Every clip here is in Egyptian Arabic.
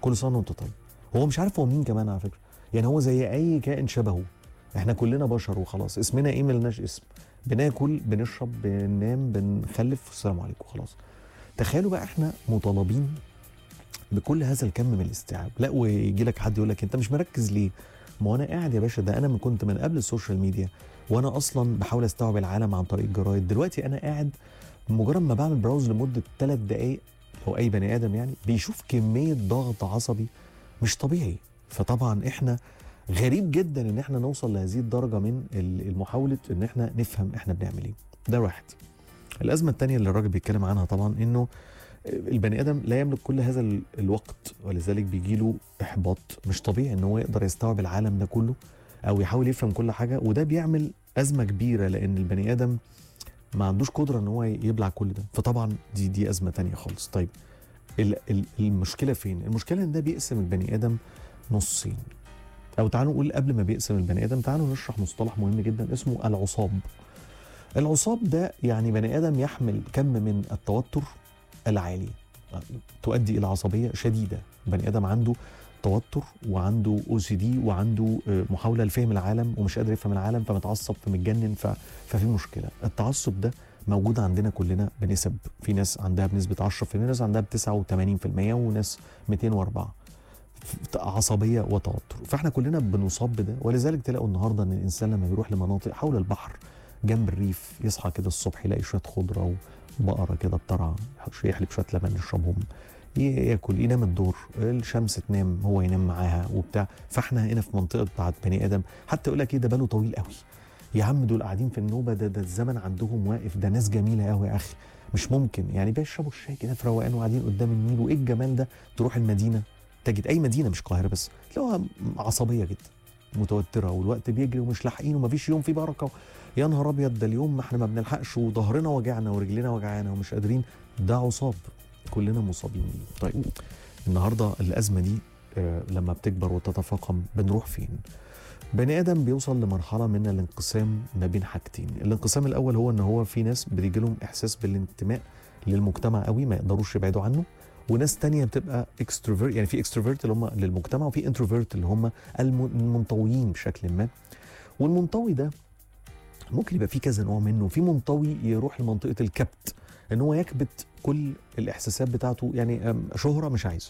كل سنه وانت طيب هو مش عارف هو مين كمان على فكره يعني هو زي اي كائن شبهه احنا كلنا بشر وخلاص اسمنا ايه ملناش اسم بناكل بنشرب بننام بنخلف السلام عليكم خلاص تخيلوا بقى احنا مطالبين بكل هذا الكم من الاستيعاب لا ويجي لك حد يقول لك انت مش مركز ليه ما انا قاعد يا باشا ده انا من كنت من قبل السوشيال ميديا وانا اصلا بحاول استوعب العالم عن طريق الجرايد دلوقتي انا قاعد مجرد ما بعمل براوز لمده ثلاث دقائق لو اي بني ادم يعني بيشوف كميه ضغط عصبي مش طبيعي فطبعا احنا غريب جدا ان احنا نوصل لهذه الدرجه من المحاوله ان احنا نفهم احنا بنعمل ايه ده واحد الازمه الثانيه اللي الراجل بيتكلم عنها طبعا انه البني ادم لا يملك كل هذا ال- الوقت ولذلك بيجي له احباط مش طبيعي ان هو يقدر يستوعب العالم ده كله او يحاول يفهم كل حاجه وده بيعمل ازمه كبيره لان البني ادم ما عندوش قدره ان هو يبلع كل ده فطبعا دي دي ازمه تانية خالص طيب ال- ال- المشكله فين المشكله ان ده بيقسم البني ادم نصين او تعالوا نقول قبل ما بيقسم البني ادم تعالوا نشرح مصطلح مهم جدا اسمه العصاب العصاب ده يعني بني ادم يحمل كم من التوتر العالي تؤدي الى عصبيه شديده بني ادم عنده توتر وعنده او سي دي وعنده آه، محاوله لفهم العالم ومش قادر يفهم العالم فمتعصب فمتجنن ف... ففي مشكله التعصب ده موجود عندنا كلنا بنسب في ناس عندها بنسبه 10% ناس عندها ب 89% وناس 204 عصبيه وتوتر فاحنا كلنا بنصاب بده ولذلك تلاقوا النهارده ان الانسان لما بيروح لمناطق حول البحر جنب الريف يصحى كده الصبح يلاقي شويه خضره وبقره كده بترعى يحلب شويه لبن يشربهم ي- ياكل ينام الدور الشمس تنام هو ينام معاها وبتاع فاحنا هنا في منطقه بتاعت بني ادم حتى يقول لك ايه ده باله طويل قوي يا عم دول قاعدين في النوبه ده ده الزمن عندهم واقف ده ناس جميله قوي يا اخي مش ممكن يعني بيشربوا الشاي كده في روقان وقاعدين قدام النيل وايه الجمال ده تروح المدينه تجد اي مدينه مش القاهره بس تلاقوها عصبيه جدا متوتره والوقت بيجري ومش لاحقين ومفيش يوم فيه بركه يا نهار ابيض ده اليوم ما احنا ما بنلحقش وظهرنا وجعنا ورجلنا وجعانا ومش قادرين ده عصاب كلنا مصابين بيه طيب النهارده الازمه دي آه، لما بتكبر وتتفاقم بنروح فين بني ادم بيوصل لمرحله من الانقسام ما بين حاجتين الانقسام الاول هو ان هو في ناس بيجي لهم احساس بالانتماء للمجتمع قوي ما يقدروش يبعدوا عنه وناس تانية بتبقى اكستروفيرت يعني في اكستروفيرت اللي هم للمجتمع وفي انتروفيرت اللي هم الم- المنطويين بشكل ما والمنطوي ده ممكن يبقى في كذا نوع منه في منطوي يروح لمنطقه الكبت ان هو يكبت كل الاحساسات بتاعته يعني أم، شهره مش عايزه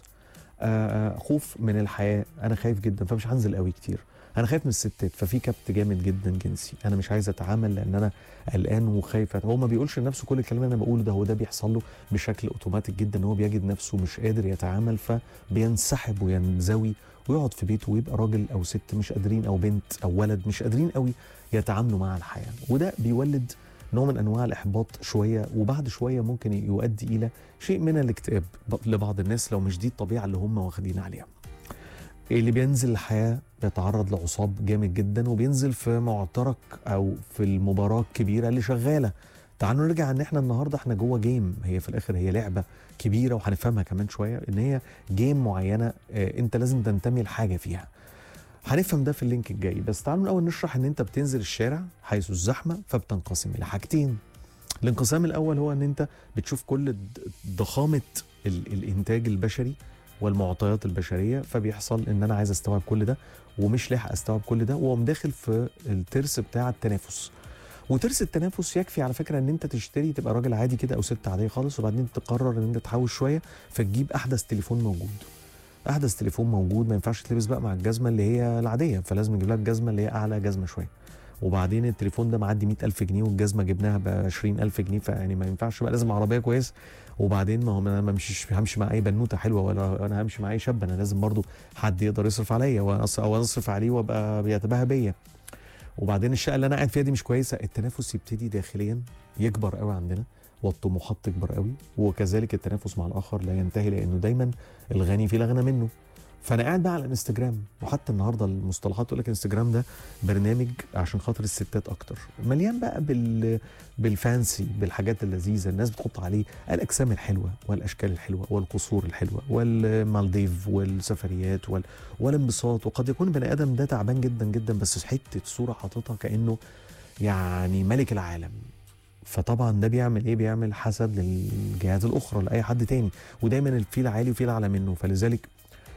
آه، آه، خوف من الحياه انا خايف جدا فمش هنزل قوي كتير انا خايف من الستات ففي كبت جامد جدا جنسي انا مش عايز اتعامل لان انا قلقان وخايف هو ما بيقولش لنفسه كل الكلام اللي انا بقوله ده هو ده بيحصل له بشكل اوتوماتيك جدا ان هو بيجد نفسه مش قادر يتعامل فبينسحب وينزوي ويقعد في بيته ويبقى راجل او ست مش قادرين او بنت او ولد مش قادرين قوي يتعاملوا مع الحياه وده بيولد نوع من انواع الاحباط شويه وبعد شويه ممكن يؤدي الى شيء من الاكتئاب ب- لبعض الناس لو مش دي الطبيعه اللي هم واخدين عليها اللي بينزل الحياه بيتعرض لعصاب جامد جدا وبينزل في معترك او في المباراه الكبيره اللي شغاله تعالوا نرجع ان احنا النهارده احنا جوه جيم هي في الاخر هي لعبه كبيره وهنفهمها كمان شويه ان هي جيم معينه آه، انت لازم تنتمي لحاجه فيها هنفهم ده في اللينك الجاي بس تعالوا الاول نشرح ان انت بتنزل الشارع حيث الزحمه فبتنقسم الى حاجتين الانقسام الاول هو ان انت بتشوف كل د- ضخامه ال- الانتاج البشري والمعطيات البشريه فبيحصل ان انا عايز استوعب كل ده ومش لاحق استوعب كل ده واقوم داخل في الترس بتاع التنافس وترس التنافس يكفي على فكره ان انت تشتري تبقى راجل عادي كده او ست عاديه خالص وبعدين تقرر ان انت تحوش شويه فتجيب احدث تليفون موجود احدث تليفون موجود ما ينفعش تلبس بقى مع الجزمه اللي هي العاديه فلازم نجيب لك جزمه اللي هي اعلى جزمه شويه وبعدين التليفون ده معدي 100000 جنيه والجزمه جبناها ب 20000 جنيه فيعني ما ينفعش بقى لازم عربيه كويس وبعدين ما هو انا ما مش همشي مع اي بنوته حلوه ولا انا همشي مع اي شاب انا لازم برضو حد يقدر يصرف عليا وأص- او اصرف عليه وابقى بيتباهى بيا وبعدين الشقه اللي انا قاعد فيها دي مش كويسه التنافس يبتدي داخليا يكبر قوي عندنا والطموحات تكبر قوي وكذلك التنافس مع الاخر لا ينتهي لانه دايما الغني في الاغنى منه فانا قاعد بقى على الانستجرام وحتى النهارده المصطلحات تقول لك الانستجرام ده برنامج عشان خاطر الستات اكتر مليان بقى بال بالفانسي بالحاجات اللذيذه الناس بتحط عليه الاجسام الحلوه والاشكال الحلوه والقصور الحلوه والمالديف والسفريات وال... والانبساط وقد يكون بني ادم ده تعبان جدا جدا بس حته صوره حاططها كانه يعني ملك العالم فطبعا ده بيعمل ايه بيعمل حسد للجهات الاخرى لاي حد تاني ودايما الفيل عالي وفيل اعلى منه فلذلك